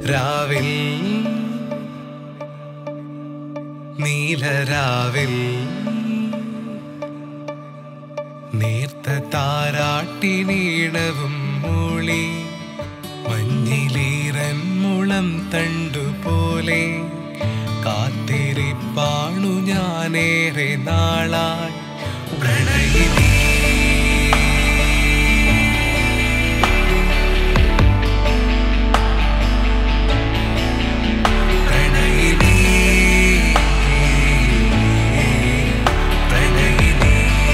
രാവിൽ നീലരാവിൽ നേർത്ത താരാട്ടിനീണവും മൂളി മഞ്ഞിലീറൻ മുളം തണ്ടുപോലെ കാത്തിരിപ്പാണു ഞാനേറെ നാളായി പ്രണയിനീ പ്രണയിനീ പ്രണയിനീ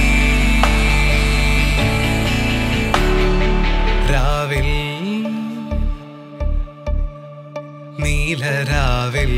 രാവിൽ നീലരാവിൽ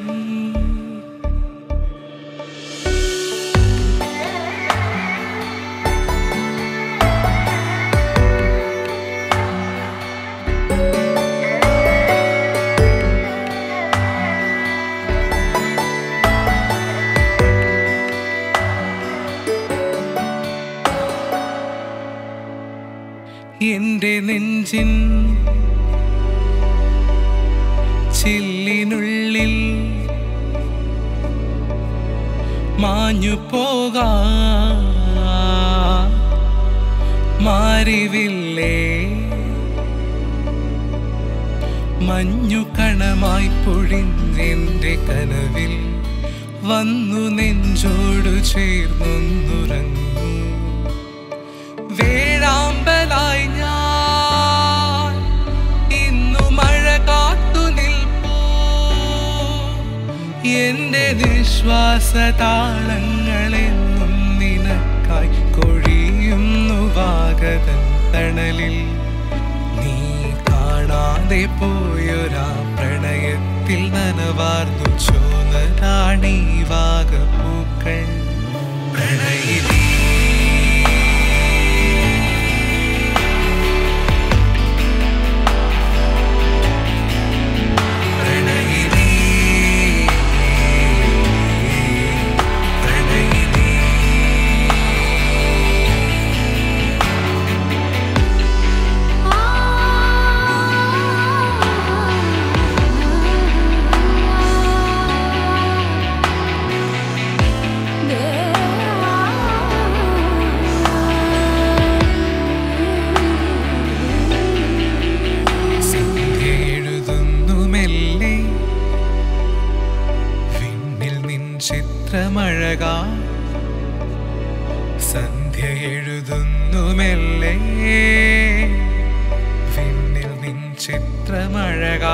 എന്റെ നെഞ്ചിൻ ചില്ലിനുള്ളിൽ മാഞ്ഞു പോകാ മാറിവില്ലേ മഞ്ഞു കണമായി പൊഴിഞ്ഞെന്റെ കനവിൽ വന്നു നെഞ്ചോടു ചേർന്നൊന്നുറങ്ങൂ വേഴാമ്പലായി ഞാൻ ഇന്നു മഴ കാത്തു നിൽപ്പൂ എന്റെ നിശ്വാസ താളങ്ങളെന്നും നിനക്കായി കൊഴിയുന്നു വാഗതൻ തണലിൽ നീ കാണാതെ പോയൊരാ പ്രണയത്തിൽ നനവാർന്നു ചോന്നതാണീ വാഗപ്പൂക്കൾ പ്രണയിലീ പ്രണയിനീ പ്രണയിനീ സന്ധ്യ എഴുതുന്നു മെല്ലെ വിണ്ണിൽ നിൻ ചിത്രമഴക സന്ധ്യ എഴുതുന്നു മെല്ലെ വിണ്ണിൽ നിൻ ചിത്രമഴക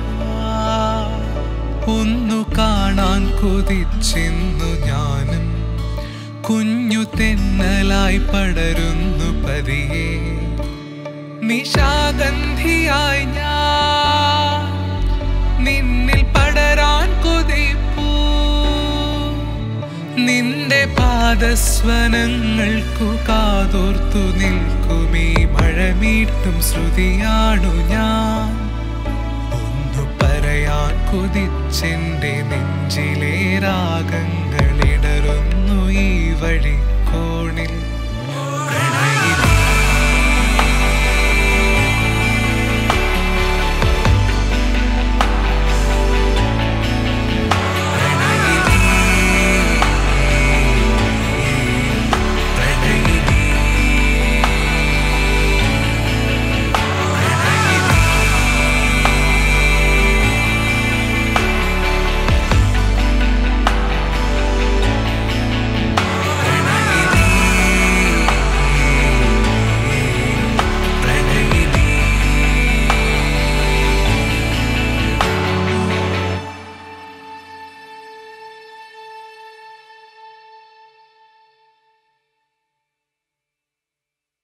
ഒന്നു കാണാൻ കൊതിച്ചെന്നു ഞാനും കുഞ്ഞു തെന്നലായി പടരുന്നു പതിയെ നിശാഗന്ധിയായി ഞാൻ നിന്നിൽ പടരാൻ കൊതിപ്പൂ നിന്റെ പാദസ്വനങ്ങൾക്കു കാതോർത്തു നിൽക്കുമീ മഴമീട്ടും ശ്രുതിയാണു ഞാൻ ഒന്നു പറയാൻ കൊതിച്ചെന്റെ നെഞ്ചിലെ രാഗങ്ങളിടറുന്നു ഈ വഴി